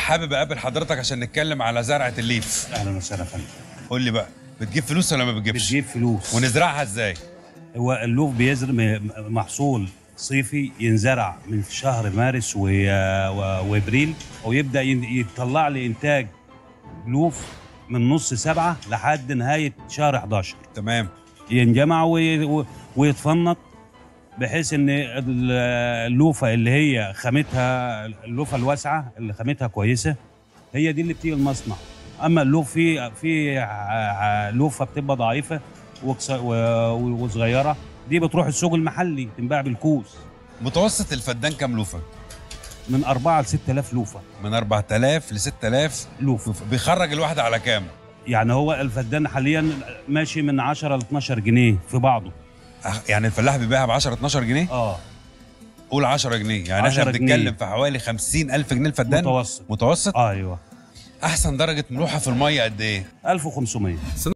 حابب اقابل حضرتك عشان نتكلم على زرعه الليف اهلا وسهلا يا فندم قول لي بقى بتجيب فلوس ولا ما بتجيبش بتجيب فلوس ونزرعها ازاي هو اللوف بيزرع م- محصول صيفي ينزرع من شهر مارس و- و- وابريل ويبدا ين- يطلع لي انتاج لوف من نص سبعه لحد نهايه شهر 11 تمام ينجمع وي- و- ويتفنط بحيث ان ال- اللوفه اللي هي خامتها اللوفه الواسعه اللي خامتها كويسه هي دي اللي بتيجي المصنع اما اللوف في في ع- ع- لوفه بتبقى ضعيفه وقص- و- وصغيره دي بتروح السوق المحلي تنباع بالكوس متوسط الفدان كام لوفه من 4 ل 6000 لوفه من 4000 ل 6000 لوفه بيخرج الواحده على كام يعني هو الفدان حاليا ماشي من 10 ل 12 جنيه في بعضه أه، يعني الفلاح بيبيعها ب 10 12 جنيه اه قول 10 جنيه يعني احنا 10 بنتكلم جنيه. في حوالي 50000 جنيه الفدان متوسط متوسط ايوه احسن درجه ملوحه في الميه قد ايه 1500